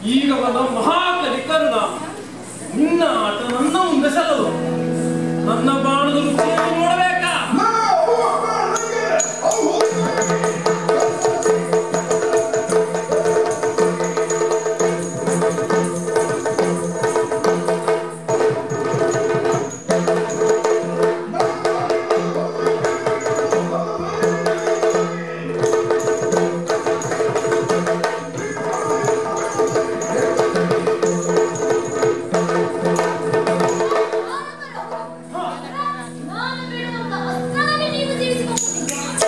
ಈಗ ಬಂದ ಮಹಾಕಲಿ ಕರ್ಣ ನಿನ್ನ ಆಟ ನನ್ನ ಮುಂದೆ ಸಲ್ಲದು ನನ್ನ ಬಾಣದ ರುಚಿಯನ್ನು ನೋಡಬೇಕಾ ನಾನು ಬಿಡುವಂತ ಅಸ್ತ್ರದಲ್ಲಿ ನೀವು ತೀರಿಸಿಕೊಂಡಿದ್ದೀರಾ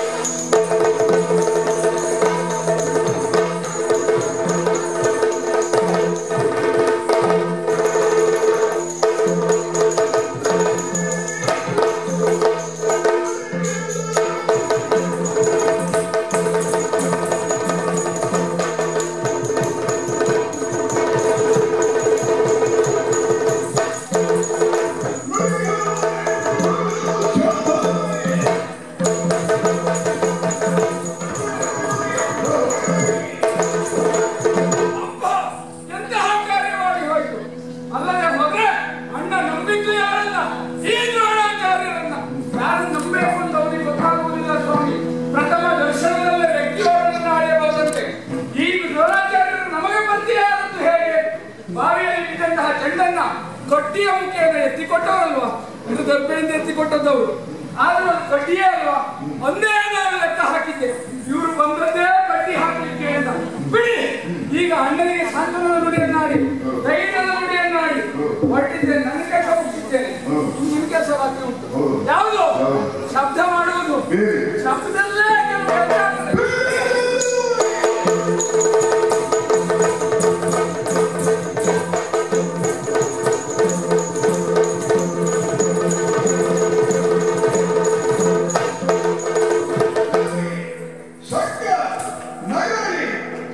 ಅಪ್ಪ ಎಂತಹ ಕಾರ್ಯವಾಗಿ ಹೋಯಿತು ಅಲ್ಲದೆ ಹೋದ್ರೆ ಅಣ್ಣ ನಂಬಿದ್ದು ಯಾರಲ್ಲ ಈ ದ್ರೋಣಾಚಾರ್ಯರನ್ನ ಯಾರು ನಂಬಬೇಕು ಅಂತ ಅವನಿಗೆ ಗೊತ್ತಾಗುವುದಿಲ್ಲ ಸ್ವಾಮಿ ಪ್ರಥಮ ದರ್ಶನದಲ್ಲೇ ವ್ಯಕ್ತಿಯವರನ್ನ ಅಳೆಯಬಹುದಂತೆ ಈ ದ್ರೋಣಾಚಾರ್ಯರು ನಮಗೆ ಪತ್ತೆಯಾದದ್ದು ಹೇಗೆ ಬಾವಿಯಲ್ಲಿ ಬಿದ್ದಂತಹ ಚೆಂಡನ್ನ ಗಟ್ಟಿಯ ಮುಖೇನ ಎತ್ತಿಕೊಟ್ಟವರಲ್ವಾ ಇದು ದರ್ಬೆಯಿಂದ ಎತ್ತಿಕೊಟ್ಟದ್ದವರು ಆದ್ರೂ ಅದು ಕಡ್ಡಿಯೇ ಅಲ್ವಾ ಒಂದೇ ನಾನು ಲೆಕ್ಕ ಹಾಕಿದ್ದೆ ಇವರು ಬಂದದ್ದೇ ಕಡ್ಡಿ ಹಾಕಲಿಕ್ಕೆ ಅಂತ ಬಿಡಿ ಈಗ ಅಣ್ಣನಿಗೆ ಸಾಂತ್ವನದ ನುಡಿಯನ್ನಾಡಿ ಧೈರ್ಯದ ನುಡಿಯನ್ನಾಡಿ ಹೊರಟಿದ್ದೆ ನನ್ನ ಕೆಲಸ ಮುಗಿಸಿದ್ದೇನೆ ನಿಮ್ ಕೆಲಸ ಬಾಕಿ ಉಂಟು ಯಾವುದು ಶಬ್ದ ಮಾಡುವುದು ಶಬ್ದದಲ್ಲೇ ಕೆಲವು ಕೆಲಸ ಆಗ್ತದೆ. ಸತ್ಯ ನಗರಿ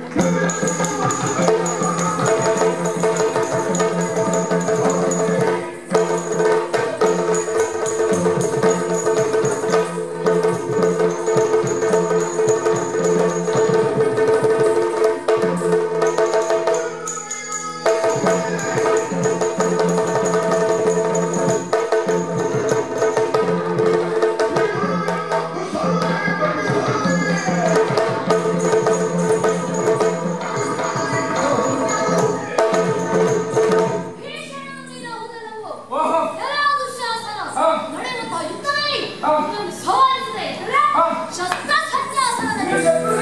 ಭೀಷಣಾಂಗಿನ ಉದರವು ಓಹೋ ಯಾರಾದು ಶಾಸನ ಹಾ. ನಡೆಯುವಂತ ಯುದ್ಧದಲ್ಲಿ ಹಾ. ಇದನ್ನು ಸವಾಲಿಸದೆ ಇದ್ದರೆ ಹಾ. ಶಸ್ತ್ರ ಸನ್ಯಾಸನದಲ್ಲಿ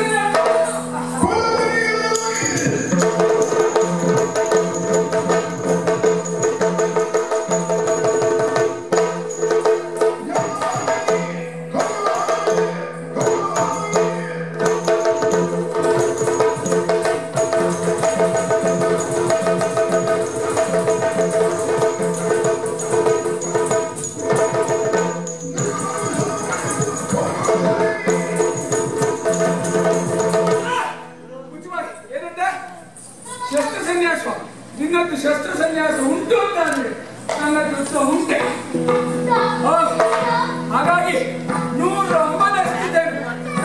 ಮುಚ್ಚುಮಾಡಿ. ಏನಂತೆ ಶಸ್ತ್ರ ಸನ್ಯಾಸ ನಿನ್ನದ್ದು ಶಸ್ತ್ರ ಸನ್ಯಾಸ ಉಂಟು ಅಂತ ಅಂದ್ರೆ ನನ್ನದು ಸಹ ಉಂಟೆ ಹಾ. ಹಾಗಾಗಿ ನೂರು ಅಂಬದಷ್ಟಿದ್ದೇನೆ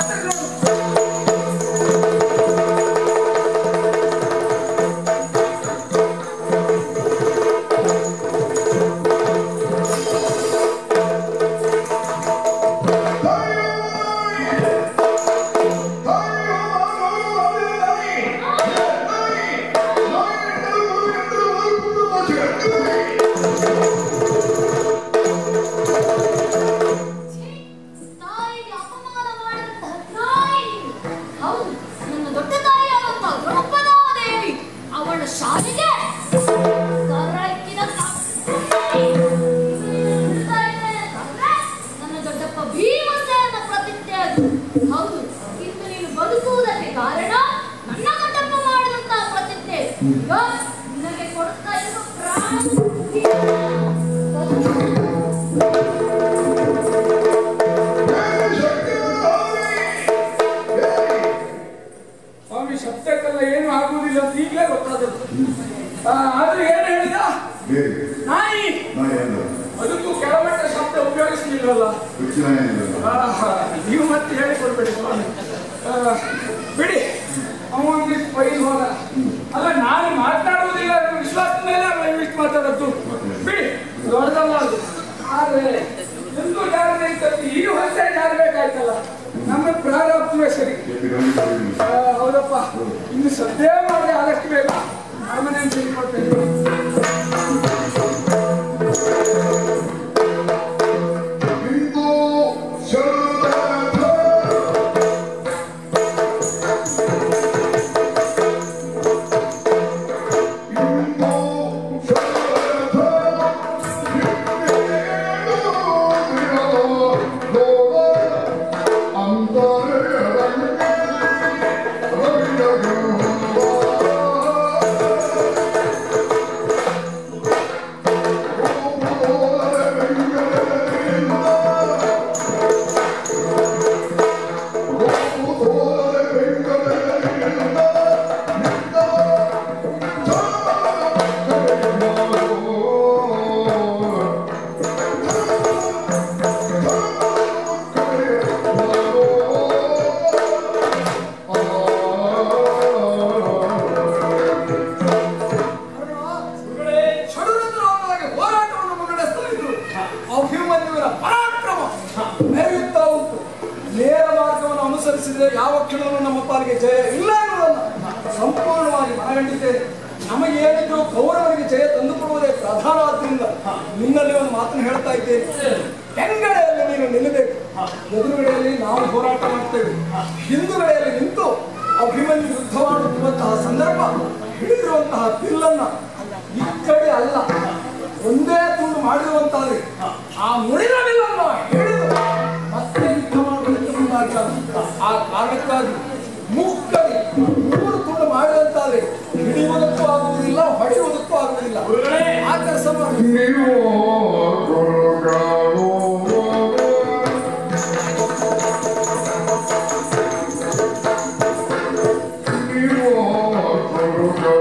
ತಾಯಿಗೆ ಅಪಮಾನ ಮಾಡಿದಂತಹ ತಾಯಿ ನೀನು. ಹೌದು ನನ್ನ ದೊಡ್ಡ ತಾಯಿಯಾದಂತ ದ್ರೌಪದಾದೇವಿ ಅವಳ ಶಾಲೆಗೆ ಕರಕ್ಕಿದ ನನ್ನ ದೊಡ್ಡಪ್ಪ ಭೀಮಸೇನ ಪ್ರತಿಜ್ಞೆ ಅದು ಹೌದು ಇಂದು ನೀನು ಬದುಕುವುದಕ್ಕೆ ಕಾರಣ ನನ್ನ ದೊಡ್ಡಪ್ಪ ಮಾಡಿದಂತಹ ಪ್ರತಿಜ್ಞೆ ಈಗ ನಿನಗೆ ಕೊಡ್ತಾ ಇರುವ ಪ್ರಾಣ ಸ್ವಾಮಿ ಶಬ್ದಕ್ಕೆಲ್ಲ ಏನು ಆಗುವುದಿಲ್ಲ ಅಂತ ಈಗಲೇ ಗೊತ್ತಾದದ್ದು ಆ, ಆದ್ರೆ ಏನು ಹೇಳಿದ ನಾಯಿ ಅದಕ್ಕೂ ಕೆಳಮಟ್ಟ ಶಬ್ದ ಉಪಯೋಗಿಸಲಿಲ್ಲವಲ್ಲ ಆಹಾ, ನೀವು ಮತ್ತೆ ಹೇಳಿಕೊಡ್ಬೇಡಿ ಸ್ವಾಮಿ ಆ, ಬಿಡಿ ಅವನಿಗೆ ಬೈದು ಹೋದ ಅಲ್ಲ ನಾನು ಮಾತು ದೊಡ್ಡದು ಬಿಡಿ ದೊಡ್ಡದಲ್ಲ ಅದು ಆದ್ರೆ ಎಂದು ಜಾರದೆ ಇದ್ದದ್ದು ಈ ವರ್ಷ ಜಾರಬೇಕಾಯ್ತಲ್ಲ ನಮ್ಮ ಪ್ರಾರಂಭವೇ ಸರಿ ಆ, ಹೌದಪ್ಪ ಇನ್ನು ಸದ್ಯ ಮಾಡಿ ಆದಷ್ಟು ಬೇಗ ಅರಮನೆಯನ್ನು ತಿಳಿಕೊಡ್ತೇನೆ ಇಂದು ಶರಣ ಷಡ್ಯಂತ್ರವಾಗಿ ಹೋರಾಟವನ್ನು ಮುನ್ನಡೆಸ್ತಾ ಇದ್ರು ಅಭಿಮನ್ಯುವಿನ ಪರಾಕ್ರಮ ಮೆರೆಯುತ್ತಾ ಉಂಟು ನೇರ ಮಾರ್ಗವನ್ನು ಅನುಸರಿಸಿದರೆ ಯಾವ ಕ್ಷಣವೂ ನಮ್ಮ ಪಾಲಿಗೆ ಜಯ ಇಲ್ಲ ಎನ್ನುವುದನ್ನು ಸಂಪೂರ್ಣವಾಗಿ ಮನಗಂಡಿದ್ದೇನೆ ನಮಗೆ ಏನಿದ್ರು ಕೌರವರಿಗೆ ಜಯ ತಂದುಕೊಡುವುದೇ ಪ್ರಧಾನವಾದ್ರಿಂದ ನಿನ್ನಲ್ಲಿ ಒಂದು ಮಾತನ್ನು ಹೇಳ್ತಾ ಇದ್ದೇನೆ ಹೆಂಗಡೆಯಲ್ಲಿ ನೀನು ನಿಲ್ಲಬೇಕು ಎದುರುಗಡೆಯಲ್ಲಿ ನಾವು ಹೋರಾಟ ಮಾಡ್ತೇವೆ ಹಿಂದುಗಡೆಯಲ್ಲಿ ನಿಂತು ಅಭಿಮನ್ಯು ಯುದ್ಧ ಮಾಡುತ್ತಿರುವಂತಹ ಸಂದರ್ಭ ಹಿಡಿದಿರುವಂತಹ ಬಿಲ್ಲನ್ನ ಈ ಕಡೆ ಅಲ್ಲ ಒಂದೇ ತುಂಡು ಮಾಡಿರುವಂತಾದ್ರೆ ಆ ಮುಡಿದ ಬಿಲ್ಲನ್ನು ಹಿಡಿದು ಮತ್ತೆ ಯುದ್ಧ ಮಾಡುವುದಕ್ಕೆ ಮುಂದಾಗ್ತಾನೆ ಆ ಕಾರಣಕ್ಕಾಗಿ ಮುಕ್ಕಡಿ ಮೂರು ತುಂಡು ಮಾಡಿದಂತಾದ್ರೆ ಹಿಡಿಯುವುದಕ್ಕೂ ಆಗುವುದಿಲ್ಲ ಹೊಡೆಯುವುದಕ್ಕೂ ಆಗುವುದಿಲ್ಲ ಆ ಕೆಲಸ ಮಾಡಿ ನೀವು ಗುರುಗಳು ನೀವು ಗುರುಗಳು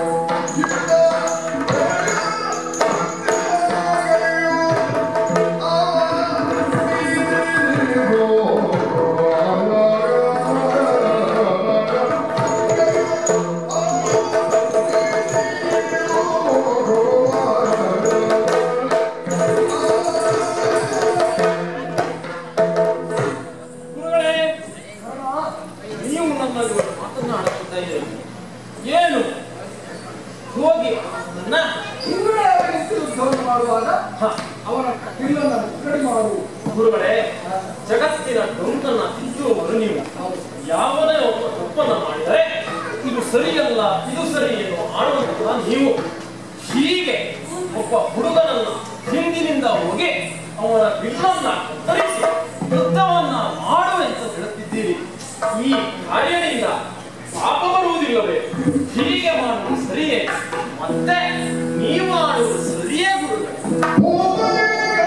ಗುರುಗಳೇ ನೀವು ನನ್ನಲ್ಲಿ ಒಂದು ಮಾತನಾಡುತ್ತಾ ಇದ್ದೀರಿ ಏನು ಹೋಗಿ ನನ್ನ ಹಿಂದುಗಡೆಯಲ್ಲಿ ನಿಂತು ಯುದ್ಧವನ್ನು ಮಾಡುವಾಗ ಹ, ಅವನ ಬಿಲ್ಲನ್ನು ಮುಕ್ಕಡಿ ಮಾಡುವುದು ಗುರುಗಳೇ ಜಗತ್ತಿನ ಡೊಂಕನ್ನ ತಿದ್ದುವವರು ನೀವು ಯಾವುದೇ ಒಬ್ಬ ತಪ್ಪನ್ನ ಮಾಡಿದರೆ ಇದು ಸರಿಯಲ್ಲ ಇದು ಸರಿ ಎಂದು ಆಡುವಂತಹ ನೀವು ಹೀಗೆ ಒಬ್ಬ ಹುಡುಗನನ್ನ ಹಿಂದಿನಿಂದ ಹೋಗಿ ಅವನ ಬಿಲ್ಲನ್ನ ಕತ್ತರಿಸಿ ಯುದ್ಧವನ್ನ ಮಾಡು ಅಂತ ಹೇಳುತ್ತಿದ್ದೀರಿ ಈ ಕಾರ್ಯದಿಂದ ಪಾಪ ಬರುವುದಿಲ್ಲವೇ ಹೀಗೆ ಮಾಡುವುದು ಸರಿಯೇ ಮತ್ತೆ ನೀವು ಆಡುವುದು ಸರಿಯೇ ಗುರುಗಳೇ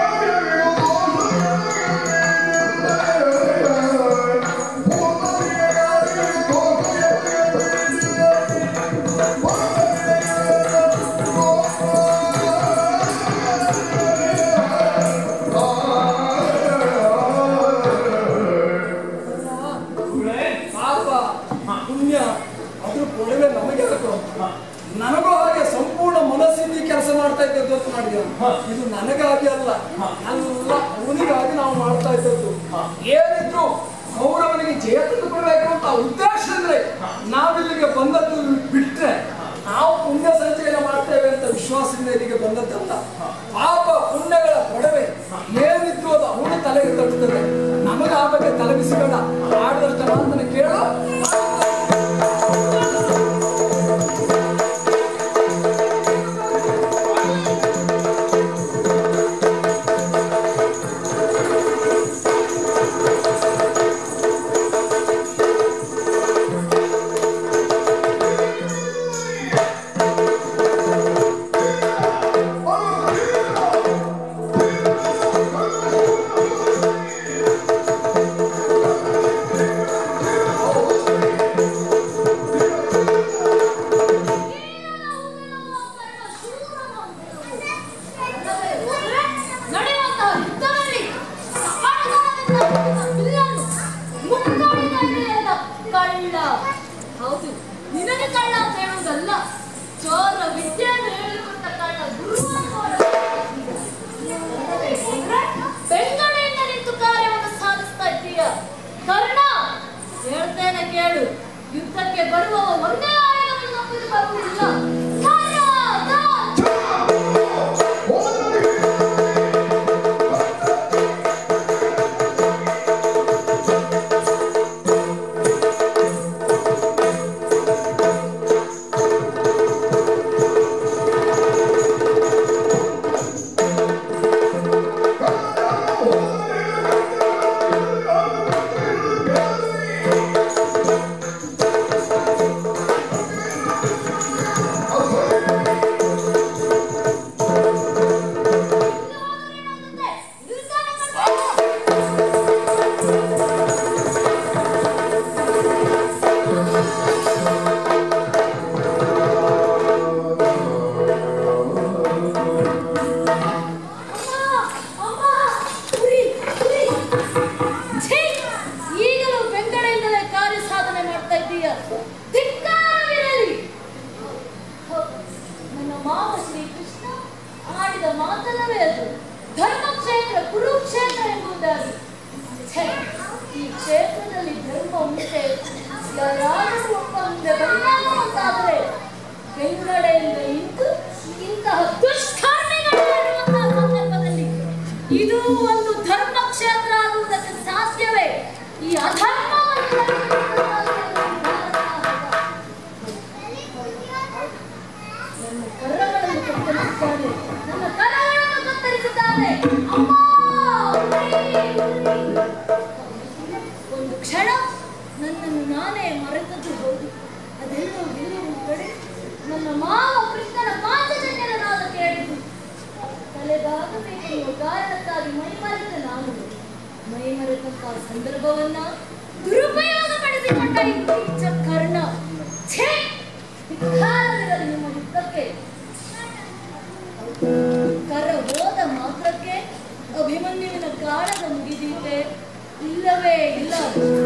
ಗುರುಗಳೇ ಪಾಪ ಪುಣ್ಯ ಅದ್ರ ಕೊಡವೆ ನಮಗೆ ಅದಕ್ಕೂ ನನಗೂ ಹಾಗೆ ಸಂಪೂರ್ಣ ಮನಸ್ಸಿಂದ ಈ ಕೆಲಸ ಮಾಡ್ತಾ ಇದ್ದದ್ದು ಅಂತ ಮಾಡಿದ ಇದು ನನಗಾಗಿ ಅಲ್ಲ ಅಲ್ಲ ಅವನಿಗಾಗಿ ನಾವು ಮಾಡ್ತಾ ಇದ್ದದ್ದು ಏನಿದ್ರು ಕೌರವನಿಗೆ ಜಯ ತಂದುಕೊಡ್ಬೇಕು ಅಂತ ಉದ್ದೇಶ ಅಂದ್ರೆ ನಾವಿಲ್ಲಿಗೆ ಬಂದದ್ದು ಬಿಟ್ರೆ ನಾವು ಪುಣ್ಯ ಸಂಚಯನ ಮಾಡ್ತೇವೆ ಅಂತ ವಿಶ್ವಾಸದಿಂದ ಇಲ್ಲಿಗೆ ಬಂದದ್ದಲ್ಲ ಪಾಪ ಪುಣ್ಯಗಳ ಕೊಡವೆ ಏನಿದ್ರು ಅದು ಅವನ ತಲೆಗೆ ತಟ್ಟುತ್ತದೆ ನಮಗೆ ಆ ಬಗ್ಗೆ ತಲೆಬಿಸಿಬೇಡ ಆಡಿದಷ್ಟು ಮಾತನ್ನು ಕೇಳು ನಡೆಯುವಂತಹ ಯುದ್ಧದಲ್ಲಿ ಸಕಾಲದಲ್ಲಿ ಬಿಲ್ಲನ್ನು ಮುಕ್ಕಾಡಿದ ಹಿಡಿಯದ ಕಳ್ಳ ಹೌದು ನಿನಗೆ ಕಳ್ಳ ಅಂತ ಹೇಳುವುದಲ್ಲ ಚೋರ ವಿದ್ಯೆಯನ್ನು ಹೇಳಿಕೊಟ್ಟ ಕಳ್ಳ ಗುರು ಅಂತ ಬರುವವ ಒಂದೇ ಆಯುಧವನ್ನು ನಂಬಿದ್ದು ಬರುವುದಿಲ್ಲ ಕಾರ್ಯ, ದ- ಏನಾಗುತ್ತೆ? ಯುದ್ಧನೇ ಮಾಡ್ಬೇಕು. ಅಮ್ಮ, ಅಮ್ಮ, ಉರಿ, ಉರಿ. ಛೀ! ಈಗಲೂ ಬೆಂಗಡೆಯಿಂದಲೇ ಕಾರ್ಯ ಸಾಧನೆ ಮಾಡ್ತಾ ಇದ್ದೀಯ ಧಿಕ್ಕಾರವಿರಲಿ ಹೌದು, ನನ್ನ ಮಾವ ಶ್ರೀಕೃಷ್ಣ ಆಡಿದ ಮಾತಲ್ಲವೇ ಅದು ಧರ್ಮಕ್ಷೇತ್ರ ಕುರುಕ್ಷೇತ್ರ ಎಂಬುದಾಗಿ ಛೇ, ಈ ಕ್ಷೇತ್ರದಲ್ಲಿ ಧರ್ಮ ಉಂಟೆ ಯಾರಾದರೂ ಒಬ್ಬ ಮುಂದೆ ಬಂದಾಗ ಅಂತಾದರೆ ಬೆಂಗಡೆಯಿಂದ ನಿಂತು ಇಂತಹ ದುಷ್ಕರ್ಮಿಗಳು ಮಾಡುವಂತಹ ಸಂದರ್ಭದಲ್ಲಿ ಇದು ಒಂದು ಧರ್ಮಕ್ಷೇತ್ರ ಆಗುವುದಕ್ಕೆ ಸಾಧ್ಯವೇ ಈ ಅಧರ್ಮವನ್ನು ನನ್ನ ಕರಗಳನ್ನು ಕತ್ತರಿಸಿದ್ದಾನೆ ನನ್ನ ಕರಗಳನ್ನು ಕತ್ತರಿಸಿದ್ದಾನೆ ಅಮ್ಮ! ಒಂದು ಕ್ಷಣ ನನ್ನನ್ನು ನಾನೇ ಮರೆತದ್ದು ಹೌದು ಅದೆಲ್ಲೋ ಎಲ್ಲೋ ಒಂದು ಕಡೆ ನನ್ನ ಮಾವ ಕೃಷ್ಣನ ಪಾಂಚಜನ್ಯರ ನಾದ ಕೇಳಿದ್ದು ತಲೆಗಾಗಬೇಕೆನ್ನುವ ಕಾರಣಕ್ಕಾಗಿ ಮೈಮರೆತ ನಾನು ಮೈಮರೆತಂತಹ ಸಂದರ್ಭವನ್ನ ದುರುಪಯೋಗ ಪಡಿಸಿಕೊಂಡ ಈ ನೀಚ ಕರ್ಣ ಛೇ ಧಿಕ್ಕಾರವಿರಲಿ ನಿಮ್ಮ ಯುದ್ಧಕ್ಕೆ ಕರ ಹೋದ ಮಾತ್ರಕ್ಕೆ ಅಭಿಮನ್ಯುವಿನ ಕಾಳಗ ಮುಗಿದೀತೆ ಇಲ್ಲವೇ ಇಲ್ಲ